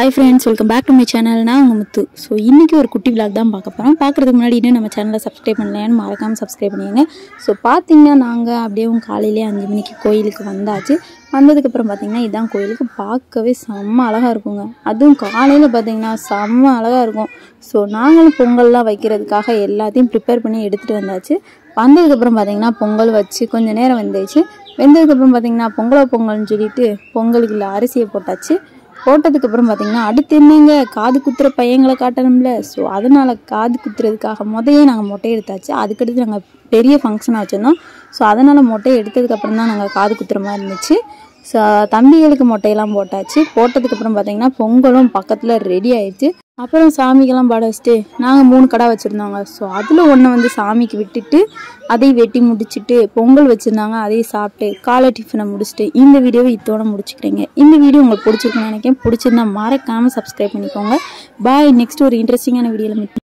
hi friends welcome back to my channel நான் உங்கள் முத்து so இன்றைக்கி ஒரு குட்டி vlog தான் பார்க்க போகிறோம் பார்க்குறதுக்கு முன்னாடி இன்னும் நம்ம சேனலை சப்ஸ்கிரைப் பண்ணலையான்னு மறக்காமல் சப்ஸ்கிரைப் பண்ணிடுங்க ஸோ பார்த்தீங்கன்னா நாங்கள் அப்படியே காலையிலே அஞ்சு மணிக்கு கோயிலுக்கு வந்தாச்சு வந்ததுக்கப்புறம் பார்த்தீங்கன்னா இதான் கோயிலுக்கு பார்க்கவே செம்ம அழகாக இருக்குங்க அதுவும் காலையில் பார்த்தீங்கன்னா செம்ம அழகாக இருக்கும் ஸோ நாங்களும் பொங்கல்லாம் வைக்கிறதுக்காக எல்லாத்தையும் ப்ரிப்பேர் பண்ணி எடுத்துகிட்டு வந்தாச்சு வந்ததுக்கப்புறம் பார்த்தீங்கன்னா பொங்கல் வச்சு கொஞ்சம் நேரம் வெந்துச்சு வெந்ததுக்கப்புறம் பார்த்தீங்கன்னா பொங்கலோ பொங்கல்னு சொல்லிட்டு பொங்கலுக்கு இல்லை அரிசியை போட்டாச்சு போட்டதுக்கப்புறம் பார்த்தீங்கன்னா அடுத்து என்னங்க காது குத்துற பையங்களை காட்டணும்ல ஸோ அதனால் காது குத்துறதுக்காக முதையே நாங்கள் மொட்டை எடுத்தாச்சு அதுக்கடுத்து நாங்கள் பெரிய ஃபங்க்ஷனாக வச்சுருந்தோம் ஸோ அதனால் மொட்டை எடுத்ததுக்கப்புறம் தான் நாங்கள் காது குத்துற மாதிரி இருந்துச்சு ஸோ தம்பிகளுக்கு மொட்டையெல்லாம் போட்டாச்சு போட்டதுக்கப்புறம் பார்த்தீங்கன்னா பொங்கலும் பக்கத்தில் ரெடி ஆயிடுச்சு அப்புறம் சாமிக்கெல்லாம் பாட வச்சுட்டு நாங்கள் மூணு கடை வச்சுருந்தோங்க ஸோ அதில் ஒன்று வந்து சாமிக்கு விட்டுட்டு அதையும் வெட்டி முடிச்சுட்டு பொங்கல் வச்சுருந்தாங்க அதையும் சாப்பிட்டு காலை டிஃபனை முடிச்சுட்டு இந்த வீடியோவை இத்தோட முடிச்சுக்கிறேங்க இந்த வீடியோ உங்களுக்கு பிடிச்சிருக்குன்னு நினைக்கிறேன் பிடிச்சிருந்தா மறக்காமல் சப்ஸ்கிரைப் பண்ணிக்கோங்க பாய் நெக்ஸ்ட் ஒரு இன்ட்ரெஸ்டிங்கான வீடியோவில் மீட்